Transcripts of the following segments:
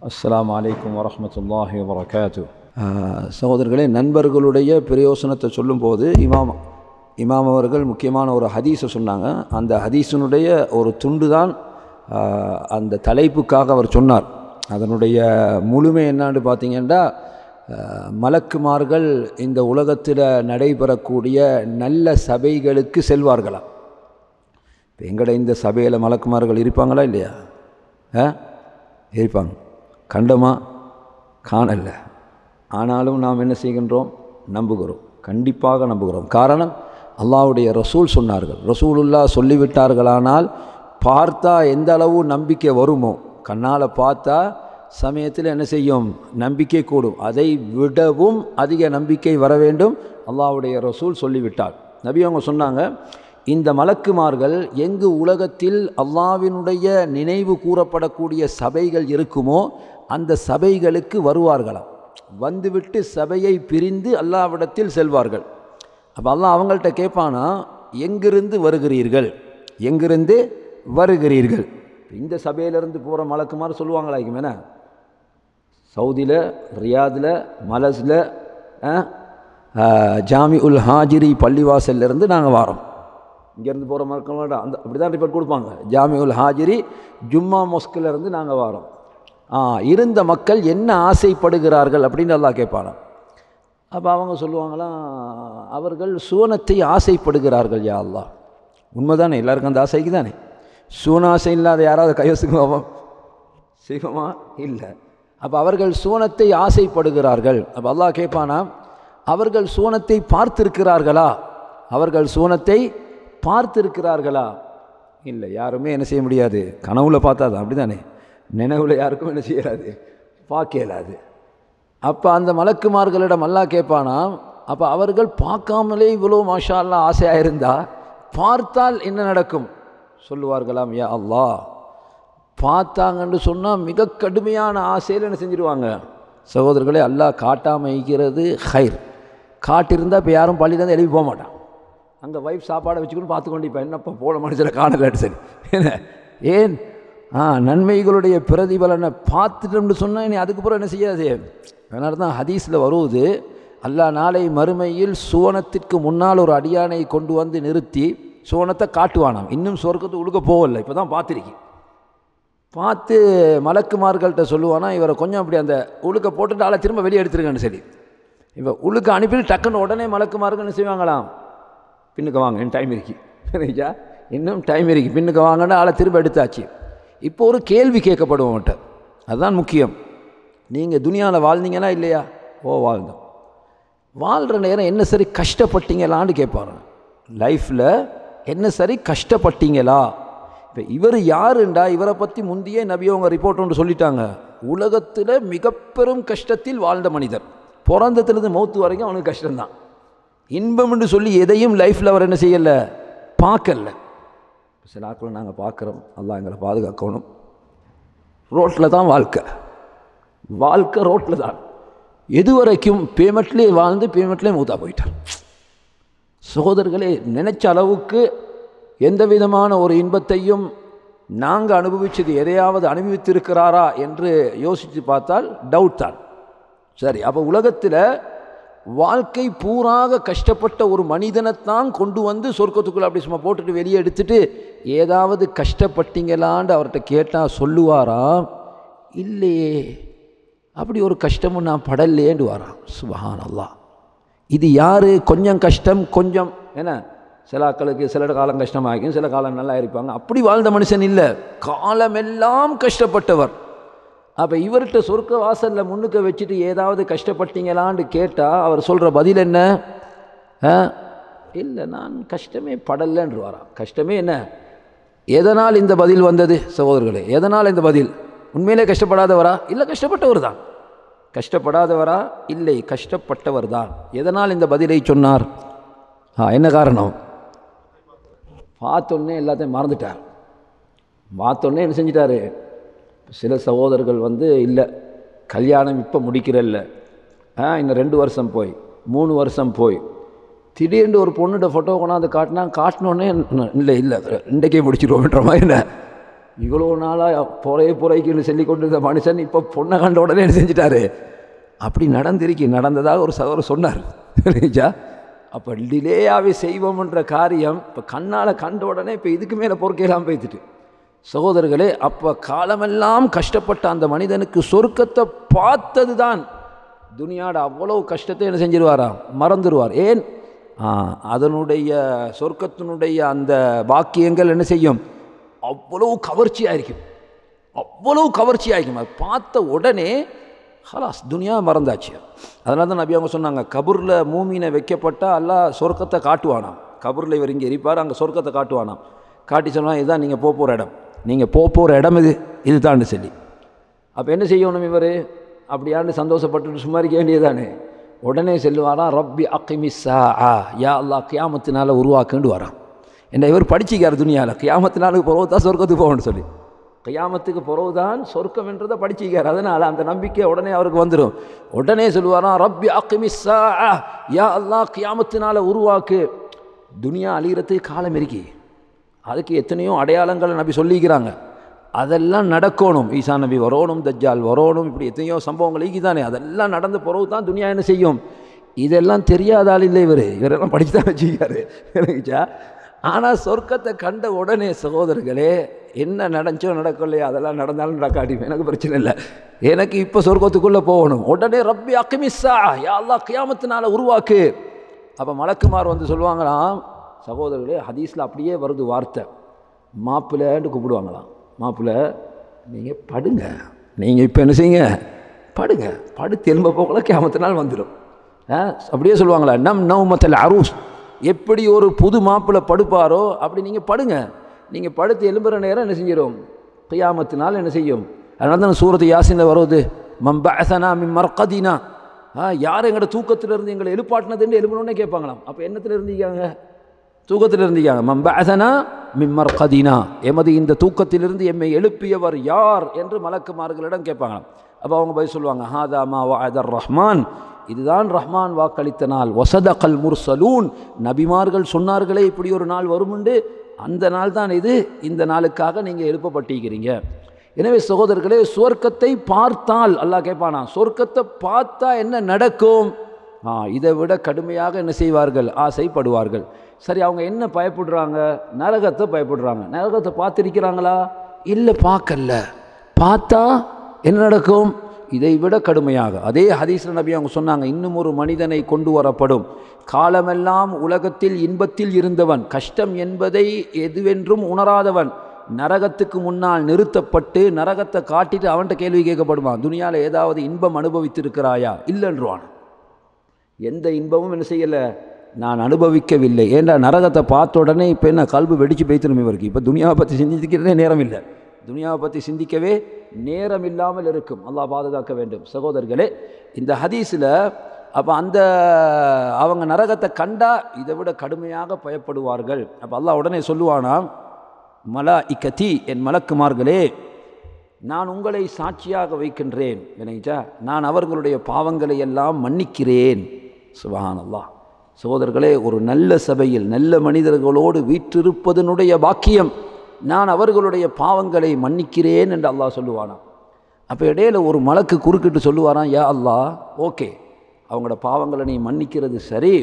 அஸ்ஸலாமு அலைக்கும் வரஹ்மத்துல்லாஹி வபரகாத்து சகோதரர்களே நண்பர்களுடைய பிரயோசனத்தை சொல்லும்போது இமாம் இமாம் அவர்கள் முக்கியமான ஒரு ஹதீஸை சொன்னாங்க அந்த ஹதீஸினுடைய ஒரு துண்டு தான் ஆஹ், அந்த தலைப்புக்காக அவர் சொன்னார் அதனுடைய முழுமை என்னான்னு பார்த்தீங்கன்னா ஆஹ், மலக்குமார்கள் இந்த உலகத்தில் நடைபெறக்கூடிய நல்ல சபைகளுக்கு செல்வார்களாம் இப்போ எங்கட இந்த சபையில் மலக்குமார்கள் இருப்பாங்களா இல்லையா ஆ இருப்பாங்க கண்டமா காணல ஆனாலும் நாம் என்ன செய்கின்றோம் நம்புகிறோம் கண்டிப்பாக நம்புகிறோம் காரணம் அல்லாஹ்வுடைய ரசூல் சொன்னார்கள் ரசூலுல்லா சொல்லிவிட்டார்களானால் பார்த்தா எந்த அளவு நம்பிக்கை வருமோ கண்ணால் பார்த்தா சமயத்தில் என்ன செய்யும் நம்பிக்கை கூடும் அதை விடவும் அதிக நம்பிக்கை வர வேண்டும் அல்லாஹ்வுடைய ரசூல் சொல்லிவிட்டார் நபி அவங்க சொன்னாங்க இந்த மலக்குமார்கள் எங்கு உலகத்தில் அல்லாவினுடைய நினைவு கூறப்படக்கூடிய சபைகள் இருக்குமோ அந்த சபைகளுக்கு வருவார்களாம் வந்துவிட்டு சபையை பிரிந்து அல்லாவிடத்தில் செல்வார்கள் அப்போ அல்லாஹ் அவங்கள்ட்ட கேட்பானா எங்கிருந்து வருகிறீர்கள் எங்கிருந்து வருகிறீர்கள் இந்த சபையிலிருந்து போகிற மலக்குமார் சொல்லுவாங்களா என்ன சவுதியில் ரியாதில் மலஸில் ஜாமி உல் ஹாஜிரி பள்ளிவாசல்லேருந்து நாங்கள் வாரோம் இங்கேருந்து போகிற மக்களோட அந்த அப்படி தான் ரிப்போர்ட் கொடுப்பாங்க ஜாமி உல் ஹாஜிரி ஜும்மா மொஸ்கிலேருந்து நாங்கள் வாரோம் ஆ இருந்த மக்கள் என்ன ஆசைப்படுகிறார்கள் அப்படின்னு எல்லாம் கேட்பாங்க அப்போ அவங்க சொல்லுவாங்களாம் அவர்கள் சுவனத்தை ஆசைப்படுகிறார்கள் யா அல்லாஹ் உண்மைதானே எல்லாருக்கும் அந்த ஆசைக்கு தானே சுவனாசை இல்லாத யாராவது கைவசுக்குமா செய்வோமா இல்லை அப்போ அவர்கள் சுவனத்தை ஆசைப்படுகிறார்கள் அப்போ அல்லாஹ் கேட்பானா அவர்கள் சுவனத்தை பார்த்திருக்கிறார்களா அவர்கள் சுவனத்தை பார்த்திருக்கிறார்களா இல்லை யாருமே என்ன செய்ய முடியாது கனவுல பார்த்தா தான் அப்படி தானே நினைவில் யாருக்கும் என்ன செய்யலாது பார்க்க இயலாது அப்போ அந்த மலக்குமார்களிடம் அல்லாஹ் கேட்பானா அப்போ அவர்கள் பார்க்காமலே இவ்வளோ மாஷா அல்லாஹ் ஆசையாக இருந்தா பார்த்தால் என்ன நடக்கும் சொல்லுவார்களாம் யா அல்லாஹ் பார்த்தாங்கன்னு சொன்னால் மிக கடுமையான ஆசையில் என்ன செஞ்சிருவாங்க சகோதரர்களே அல்லாஹ் காட்டாமல் இருக்கிறது ஹைர் காட்டிருந்தால் இப்போ யாரும் பள்ளியிலேருந்து எழுப்பி போக மாட்டான் அங்கே வைஃப் சாப்பாடை வச்சுக்கணும் பார்த்துக்கொண்டு இப்போ என்னப்பா போன மனுஷனை காணலன்னு சரி என்ன ஏன் ஆ நன்மைகளுடைய பிரதிபலனை பார்த்துட்டோம்னு சொன்னால் நீ அதுக்கப்புறம் என்ன செய்யாது அதனால தான் ஹதீஸில் வருவது அல்லாஹ் நாளை மறுமையில் சுவனத்திற்கு முன்னால் ஒரு அடியானை கொண்டு வந்து நிறுத்தி சுவனத்தை காட்டுவானாம் இன்னும் சொர்க்கத்துக்கு உழுக்க போகல இப்போ தான் பார்த்துருக்கி பார்த்து மலக்குமார்கள்ட்ட சொல்லுவானா இவரை கொஞ்சம் அப்படி அந்த உழுக்க போட்டுட்டு ஆளை திரும்ப வெளியே எடுத்துருங்கன்னு சரி இப்போ உழுக்க அனுப்பிட்டு டக்குன்னு உடனே மலக்குமார்கள் என்ன செய்வாங்களாம் பின்னுக்கு வாங்க இன்னும் டைம் இருக்கு சரிங்களா இன்னும் டைம் இருக்கு பின்னுக்கு வாங்கன்னா ஆளை திரும்ப எடுத்தாச்சு இப்போ ஒரு கேள்வி கேட்கப்படும் அவன்கிட்ட அதுதான் முக்கியம் நீங்கள் துனியாவில் வாழ்ந்தீங்களா இல்லையா ஓ வாழ்ந்தோம் வாழ்கிற நேரம் என்ன சரி கஷ்டப்பட்டீங்களான்னு கேட்பாரு லைஃப்பில் என்ன சரி கஷ்டப்பட்டீங்களா இப்போ இவர் யாருண்டா இவரை பற்றி முந்தைய நபி அவங்க ரிப்போர்ட் ஒன்று சொல்லிட்டாங்க உலகத்தில் மிக பெரும் கஷ்டத்தில் வாழ்ந்த மனிதர் பிறந்ததுலேருந்து மௌத்து வரைக்கும் அவனுக்கு கஷ்டம்தான் இன்பம்னு சொல்லி எதையும் லைஃப்பில் அவர் என்ன செய்யலை பார்க்கல சில ஆட்களை நாங்கள் பார்க்குறோம் அல்லாஹ் எங்களை பாதுகாக்கணும் ரோட்டில் தான் வாழ்க்கை வாழ்க்கை ரோட்டில் தான் எது வரைக்கும் பேமெண்ட்லேயே வாழ்ந்து பேமெண்ட்லேயே மூத்தா போயிட்டார் சகோதரர்களே நினைச்ச அளவுக்கு எந்த விதமான ஒரு இன்பத்தையும் நாங்கள் அனுபவித்தது எதையாவது அனுபவித்திருக்கிறாரா என்று யோசித்து பார்த்தால் டவுட் தான் சரி அப்போ உலகத்தில் வாழ்க்கை பூராக கஷ்டப்பட்ட ஒரு மனிதனைத்தான் கொண்டு வந்து சொர்க்கத்துக்குள்ளே அப்படி சும்மா போட்டுட்டு வெளியே எடுத்துட்டு ஏதாவது கஷ்டப்பட்டீங்களான்னு அவர்கிட்ட கேட்டால் சொல்லுவாரா இல்லையே அப்படி ஒரு கஷ்டமும் நான் படல்லேண்டு வாரான் சுபஹான் அல்லாஹ் இது யார் கொஞ்சம் கஷ்டம் கொஞ்சம் என்ன சில ஆட்களுக்கு சில காலம் கஷ்டமாகும் சில காலம் நல்லா இருப்பாங்க அப்படி வாழ்ந்த மனுஷன் இல்லை காலமெல்லாம் கஷ்டப்பட்டவர் அப்போ இவர்கிட்ட சொர்க்க வாசலில் முன்னுக்க வச்சுட்டு ஏதாவது கஷ்டப்பட்டீங்களான்னு கேட்டால் அவர் சொல்கிற பதில் என்ன ஆ இல்லை நான் கஷ்டமே படலைன்று வரான் கஷ்டமே என்ன எதனால் இந்த பதில் வந்தது சகோதரர்களே எதனால் இந்த பதில் உண்மையிலே கஷ்டப்படாதவரா இல்லை கஷ்டப்பட்டவர் தான் கஷ்டப்படாதவரா இல்லை கஷ்டப்பட்டவர் தான் எதனால் இந்த பதிலை சொன்னார் ஆ என்ன காரணம் பார்த்தோன்னே எல்லாத்தையும் மறந்துட்டார் பார்த்தோன்னே என்ன செஞ்சிட்டாரு சில சகோதரர்கள் வந்து இல்லை கல்யாணம் இப்போ முடிக்கிறல்ல ஆ இன்னும் ரெண்டு வருஷம் போய் மூணு வருஷம் போய் திடீர்னு ஒரு பொண்ணுட ஃபோட்டோ கொண்டாந்து காட்டினா காட்டினோடனே இல்லை இல்லை இன்றைக்கே முடிச்சிடுவோம்ன்ற மாதிரி என்ன இவ்வளோ நாளாக பொறைய பொறைக்குன்னு சொல்லி கொண்டு இருந்த மனுஷன் இப்போ பொண்ணை கண்ட உடனே என்ன செஞ்சிட்டாரு அப்படி நடந்திருக்கு நடந்ததாக ஒரு சகோதரர் சொன்னார் சரிச்சா அப்போ டிலேயாகவே செய்வோம்ன்ற காரியம் இப்போ கண்ணால் கண்ட உடனே இப்போ இதுக்கு மேலே பொறுக்கையெல்லாம் பேத்துட்டு சகோதரர்களே அப்போ காலமெல்லாம் கஷ்டப்பட்ட அந்த மனிதனுக்கு சொர்க்கத்தை பார்த்தது தான் துனியாட அவ்வளவு கஷ்டத்தை என்ன செஞ்சிருவாராம் மறந்துடுவார் ஏன் ஆ, அதனுடைய சொர்க்கத்தினுடைய அந்த பாக்கியங்கள் என்ன செய்யும் அவ்வளவு கவர்ச்சியாக இருக்கும் அவ்வளவு கவர்ச்சியாக இருக்கும் அது பார்த்த உடனே ஹலாஸ் துனியா மறந்தாச்சு அதனால தான் நபி அவங்க சொன்னாங்க கபூரில் மூமீனை வைக்கப்பட்டால் அல்லாஹ் சொர்க்கத்தை காட்டுவானாம் கபூரில் இவர் இங்கே இருப்பார் அங்கே சொர்க்கத்தை காட்டுவானாம் காட்டி சொன்னால் இதுதான் நீங்கள் போக போகிற இடம் நீங்கள் போக போகிற இடம் இது இதுதான்னு சொல்லி அப்போ என்ன செய்யணும் இவர் அப்படியான்னு சந்தோஷப்பட்டுட்டு சும்மா இருக்க வேண்டியதானே உடனே செல்லுவாராம் ரப்பி அக்கிமிஸ்ஸா ஆ யா அல்லாஹ் கியாமத்தினால உருவாக்குண்டு வரான் என்ன இவர் படிச்சிக்கார் துனியாவில் கியாமத்தினாலுக்கு பிறகு தான் சொர்க்கத்துக்கு போகணும்னு சொல்லி கியாமத்துக்கு பிறகு தான் சொர்க்கம் என்றதை படிச்சிக்கார் அதனால் அந்த நம்பிக்கை உடனே அவருக்கு வந்துடும் உடனே சொல்லுவாராம் ரப்பி அக்கிமிஸ்ஸா ஆ யா அல்லாஹ் கியாமத்தினால உருவாக்கு துனியா அழிகிறதுக்கு காலம் இருக்கி அதுக்கு எத்தனையோ அடையாளங்களை நபி சொல்லிக்கிறாங்க அதெல்லாம் நடக்கணும் ஈசா நபி வரணும் தஜ்ஜால் வரணும் இப்படி எத்தனையோ சம்பவங்கள் ஈகிதானே அதெல்லாம் நடந்த பிறகு தான் துனியா என்ன செய்யும் இதெல்லாம் தெரியாத ஆள் இல்லை இவர் இவரெல்லாம் படித்து தான் வச்சுக்காரு எனக்குச்சா ஆனால் சொர்க்கத்தை கண்ட உடனே சகோதரர்களே என்ன நடந்துச்சோ நடக்கலையோ அதெல்லாம் நடந்தாலும் நடக்காட்டி எனக்கு பிரச்சனை இல்லை எனக்கு இப்போ சொர்க்கத்துக்குள்ளே போகணும் உடனே ரப்பி அக்கிமிஸ்ஸா யா அல்லாஹ் கியாமத்தினால உருவாக்கு அப்போ மலக்குமார் வந்து சொல்லுவாங்களாம் சகோதரர்களே ஹதீஸில் அப்படியே வருது வார்த்தை மாப்பிள்ளைன்ட்டு கூப்பிடுவாங்களாம் மாப்பிள்ளை நீங்கள் படுங்க நீங்கள் இப்போ என்ன செய்யுங்க படுங்க படுத்து எலும்ப போகல கேமத்தினால் வந்துடும் ஆ, அப்படியே சொல்லுவாங்களா நம் நவமத்தல் அரூஸ் எப்படி ஒரு புது மாப்பிள்ளை படுப்பாரோ அப்படி நீங்கள் படுங்க நீங்கள் படுத்து எலும்புற நேரம் என்ன செஞ்சிடும் கியாமத்தினால் என்ன செய்யும் அதனால தான் சூரத்து யாசினில் வருவது மம்பஅசனா மின் மர்கதினா ஆ யார் எங்களோட தூக்கத்திலிருந்து எங்களை எழுப்பாட்டினதுன்னு எழுப்பணுன்னே கேட்பாங்களாம் அப்போ என்னத்தில் இருந்தீங்க தூக்கத்தில் இருந்தீங்க மம்பஅசனா மின் மர்கதினா எமது இந்த தூக்கத்திலிருந்து எம்மை எழுப்பியவர் யார் என்று மலக்குமார்களிடம் கேட்பாங்களாம் அப்போ அவங்க போய் சொல்லுவாங்க ஹாதா மா வாதர் ரஹ்மான் இதுதான் ரஹ்மான் வாக்களித்த நாள் வசதகல் முர்சலூன் நபிமார்கள் சொன்னார்களே இப்படி ஒரு நாள் வருமுண்டு அந்த நாள் தான் இது இந்த நாளுக்காக நீங்கள் எழுப்பப்பட்டிருக்கிறீங்க எனவே சகோதரர்களே சுவர்க்கத்தை பார்த்தால் அல்லாஹ் கேட்பானா சொர்க்கத்தை பார்த்தா என்ன நடக்கும் ஆ இதை விட கடுமையாக என்ன செய்வார்கள் ஆசைப்படுவார்கள் சரி அவங்க என்ன பயப்படுறாங்க நரகத்தை பயப்படுறாங்க நரகத்தை பார்த்திருக்கிறாங்களா இல்லை பார்க்கல பார்த்தா என்ன நடக்கும் இதை விட கடுமையாக அதே ஹதீஸ்ல நபி அவங்க சொன்னாங்க இன்னும் ஒரு மனிதனை கொண்டு வரப்படும் காலமெல்லாம் உலகத்தில் இன்பத்தில் இருந்தவன் கஷ்டம் என்பதை எதுவென்றும் உணராதவன் நரகத்துக்கு முன்னால் நிறுத்தப்பட்டு நரகத்தை காட்டிட்டு அவன்கிட்ட கேள்வி கேட்கப்படுவான் துனியாவில் ஏதாவது இன்பம் அனுபவித்திருக்கிறாயா இல்லைன்றான் எந்த இன்பமும் என்ன செய்யலை நான் அனுபவிக்கவில்லை ஏன்டா நரகத்தை பார்த்த உடனே இப்போ என்ன கல்வி வெடிச்சு பேய்த்தணும் இவருக்கு இப்போ துனியாவை பற்றி சிந்திக்கிறதே நேரம் இல்லை துனியாவை பற்றி சிந்திக்கவே நேரம் இல்லாமல் இருக்கும் அல்லாஹ் பாதுகாக்க வேண்டும் சகோதரர்களே இந்த ஹதீஸில் அப்போ அந்த அவங்க நரகத்தை கண்டா இதை விட கடுமையாக பயப்படுவார்கள் அப்போ அல்லாஹ் உடனே சொல்லுவானாம் மலா இக்கதி என் மலக்குமார்களே நான் உங்களை சாட்சியாக வைக்கின்றேன் வினைஜா நான் அவர்களுடைய பாவங்களை எல்லாம் மன்னிக்கிறேன் சுபஹானல்லாஹ் சகோதரர்களே ஒரு நல்ல சபையில் நல்ல மனிதர்களோடு வீற்றிருப்பதனுடைய பாக்கியம் நான் அவர்களுடைய பாவங்களை மன்னிக்கிறேன் என்று அல்லாஹ் சொல்லுவானாம் அப்போ இடையில ஒரு மலக்கு குறுக்கிட்டு சொல்லுவாராம் யா அல்லாஹ் ஓகே அவங்களோட பாவங்களை நீ மன்னிக்கிறது சரி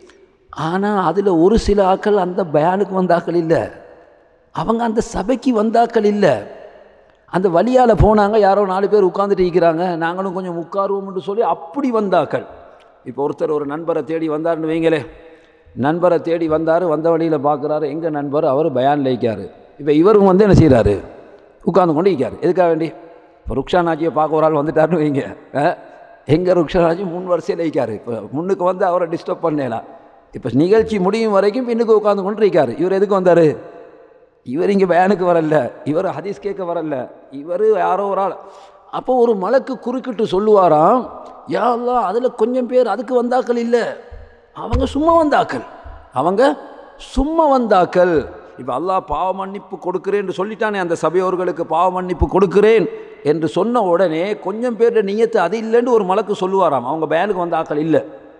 ஆனால் அதில் ஒரு சில ஆக்கள் அந்த பயானுக்கு வந்தாக்கள் இல்லை அவங்க அந்த சபைக்கு வந்தாக்கள் இல்லை அந்த வழியால் போனாங்க யாரோ நாலு பேர் உட்காந்துட்டு இருக்கிறாங்க நாங்களும் கொஞ்சம் உட்காருவோம்னு சொல்லி அப்படி வந்தாக்கள் இப்போ ஒருத்தர் ஒரு நண்பரை தேடி வந்தாருன்னு வைங்களே நண்பரை தேடி வந்தார் வந்த வழியில் பார்க்குறாரு எங்கள் நண்பர் அவர் பயான் லைக்காரு இப்போ இவரும் வந்து என்ன செய்கிறாரு உட்கார்ந்து கொண்டு இருக்கார் எதுக்காக வேண்டி இப்போ ருக்ஷானாஜியை பார்க்க ஒரு ஆள் வந்துட்டாருன்னு வைங்க எங்கே ருக்ஷானாஜி மூணு வரிசையில் வைக்காரு இப்போ முன்னுக்கு வந்து அவரை டிஸ்டர்ப் பண்ணலாம் இப்போ நிகழ்ச்சி முடியும் வரைக்கும் பின்னுக்கு உட்காந்து கொண்டு இருக்காரு இவர் எதுக்கு வந்தார் இவர் இங்கே பயானுக்கு வரல இவர் ஹதீஸ் கேட்க வரல இவர் யாரோ ஒரு ஆள் அப்போ ஒரு மலக்கு குறுக்கிட்டு சொல்லுவாராம் யா அல்லாஹ் அதில் கொஞ்சம் பேர் அதுக்கு வந்தாக்கள் இல்லை அவங்க சும்மா வந்தாக்கள் அவங்க சும்மா வந்தாக்கள் இப்போ அல்லாஹ் பாவ மன்னிப்பு கொடுக்கிறேன்னு சொல்லிட்டானே அந்த சபையோர்களுக்கு பாவ மன்னிப்பு கொடுக்கிறேன் என்று சொன்ன உடனே கொஞ்சம் பேர் நியத்து அது இல்லைன்னு ஒரு மலக்கு சொல்லுவாராம் அவங்க பயானுக்கு வந்த ஆக்கள் இல்லை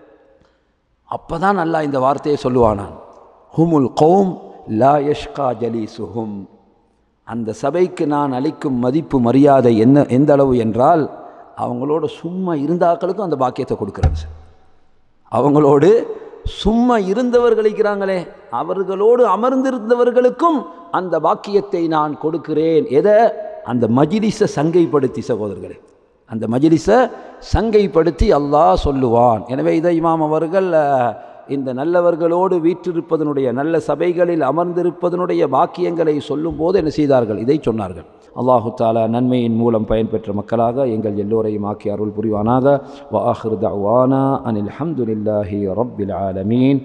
அப்போ தான் நல்லா இந்த வார்த்தையை சொல்லுவானான் ஹுமுல் கௌம் லா யஷ்கா ஜலீசுஹும் அந்த சபைக்கு நான் அளிக்கும் மதிப்பு மரியாதை என்ன எந்த அளவு என்றால் அவங்களோட சும்மா இருந்தாக்களுக்கும் அந்த பாக்கியத்தை கொடுக்குறேன் சார் அவங்களோடு சும்மா இருந்தவர்கள் இருக்கிறாங்களே அவர்களோடு அமர்ந்திருந்தவர்களுக்கும் அந்த பாக்கியத்தை நான் கொடுக்கிறேன் எதை அந்த மஜிலிஸை சங்கைப்படுத்தி சகோதரர்களே அந்த மஜிலிஸை சங்கைப்படுத்தி அல்லாஹ் சொல்லுவான் எனவே இதை இமாம் அவர்கள் அஹ், இந்த நல்லவர்களோடு வீற்றிருப்பதனுடைய நல்ல சபைகளில் அமர்ந்திருப்பதனுடைய பாக்கியங்களை சொல்லும்போது என்ன செய்தார்கள் இதை சொன்னார்கள் அல்லாஹு தாலா நன்மையின் மூலம் பயன்பெற்ற மக்களாக எங்கள் எல்லோரையும் ஆக்கி அருள் புரிவானாக வ ஆஹிர் தஅவானா அனில் ஹம்துலில்லாஹி ரப்பில் ஆலமீன்